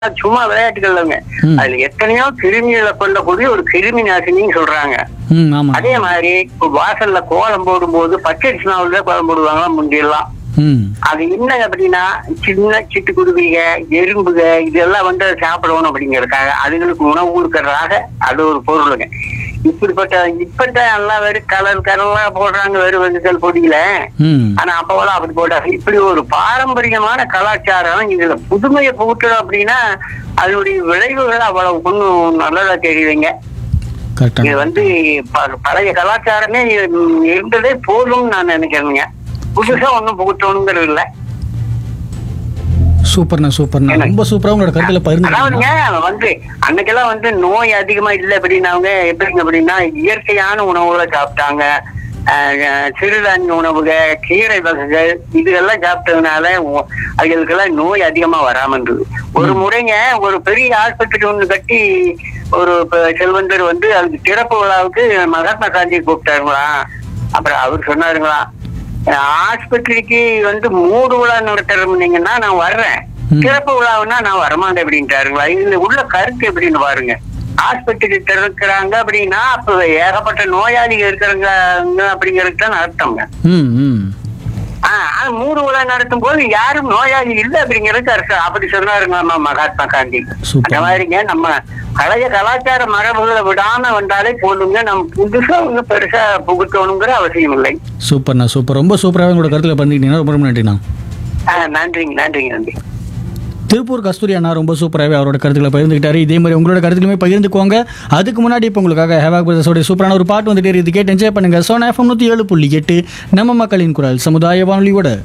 சும்மா விளையாட்டுகள் இல்லைங்க ம். அதுல எத்தனையோ கிருமிகளை கொல்லக்கூடிய ஒரு கிருமி நாசினின்னு சொல்றாங்க ம் ஆமா அதே மாதிரி இப்ப வாசல்ல கோலம் போடும்போது பச்சரிசி மாவுல கோலம் போடுவாங்களா முந்தியெல்லாம் ம் அது என்ன அப்படின்னா சின்ன சிட்டுக்குருவிக எறும்புக இதெல்லாம் வந்து அதை சாப்பிடணும் அப்படிங்கறதுக்காக அதுகளுக்கு உணவு கொடுக்கறதாக அது ஒரு பொருளுங்க இப்படிப்பட்ட இப்பட்ட எல்லாம் வெறும் கலர் கலரா போடுறாங்க வெறும் வெங்குதல் பொடியில ம் ஆனா அப்போலாம் அப்படி போட்டாங்க இப்படி ஒரு பாரம்பரியமான கலாச்சாரம் இதுல புதுமையை புகுட்டணும் அப்படின்னா அதனுடைய விளைவுகள் அவ்வளவு ஒன்றும் நல்லதா தெரியுதுங்க இது கரெக்டாக வந்து ப- பழைய கலாச்சாரமே இ- இருந்ததே போதும்னு நான் நினைக்கிறேங்க புதுசா ஒண்ணும் புகுத்தணுங்கிறது இல்ல சூப்பர்ண்ணா சூப்பர்ண்ணா என்ன? ரொம்ப சூப்பரா உங்களோட கருத்துல அதாவதுங்க பகிர்ந்து வந்து அன்னைக்கெல்லாம் வந்து நோய் அதிகமா இல்லை அப்படின்னாங்க எப்படிங்க அப்படின்னா இயற்கையான உணவுகளை சாப்பிட்டாங்க அஹ், அஹ், சிறுதானிய உணவுக கீரை வகைகள் இதெல்லாம் சாப்பிட்டதுனால உ- அவங்களுக்கெல்லாம் நோய் அதிகமா வராம இருந்தது ஒரு முறைங்க ஒரு பெரிய ஆஸ்பத்திரி ஒண்ணு கட்டி ஒரு ப- செல்வந்தர் வந்து அதுக்கு திறப்பு விழாவுக்கு மகாத்மா காந்தி கூப்பிட்டாருங்களா அப்புறம் அவர் சொன்னாருங்களா ஆஸ்பத்திரிக்கு வந்து மூடு விழா நடத்துறீங்கன்னா நான் வர்றேன் ம். சிறப்பு விழாவுன்னா நான் வரமாட்டேன் அப்படின்ட்டாருங்களா இதுல உள்ள கருத்து எப்படின்னு பாருங்க ஆஸ்பத்திரி திறக்கிறாங்க அப்படின்னா அப்ப ஏகப்பட்ட நோயாளிகள் இருக்கிறாங்க அப்படிங்கிறது தான் அர்த்தங்க ம் ம் ஆஹ் ஆனா மூடு விழா நடத்தும் போது யாரும் நோயாளி இல்லை அப்படிங்கிறதுக்கு அர்த்தம் அப்படி சொன்னாருங்களாமா மகாத்மா காந்தி சூப்பர். அந்த மாதிரிங்க நம்ம பழைய கலாச்சார மரபுகளை விடாம வந்தாலே போதுங்க நம்ம புதுசா ஒண்ணு பெருசா புகுத்தணுங்கிற அவசியம் இல்லை சூப்பர்ண்ணா சூப்பர் ரொம்ப சூப்பராக உங்களோட கருத்துல பகிர்ந்துக்கிட்டீங்கன்னா ரொம்ப ரொம்ப நன்றிண்ணா ஆஹ் நன்றிங்க நன்றிங்க நன்றி திருப்பூர் கஸ்தூரி அண்ணா ரொம்ப சூப்பராகவே அவரோட கருத்துக்களை பகிர்ந்துக்கிட்டாரு இதே மாதிரி உங்களோட கருத்துக்களுமே பகிர்ந்துக்கோங்க அதுக்கு முன்னாடி இப்போ உங்களுக்காக ஹேவாக் பிரதர்ஸோட சூப்பரான ஒரு பாட்டு வந்துட்டு இது கேட்டு என்ஜாய் பண்ணுங்க சோனா எஃப்எம் நூற்றி ஏழு புள்ளி எட்டு நம்ம மக்களின் குரல் சமுதாய வானொலியோட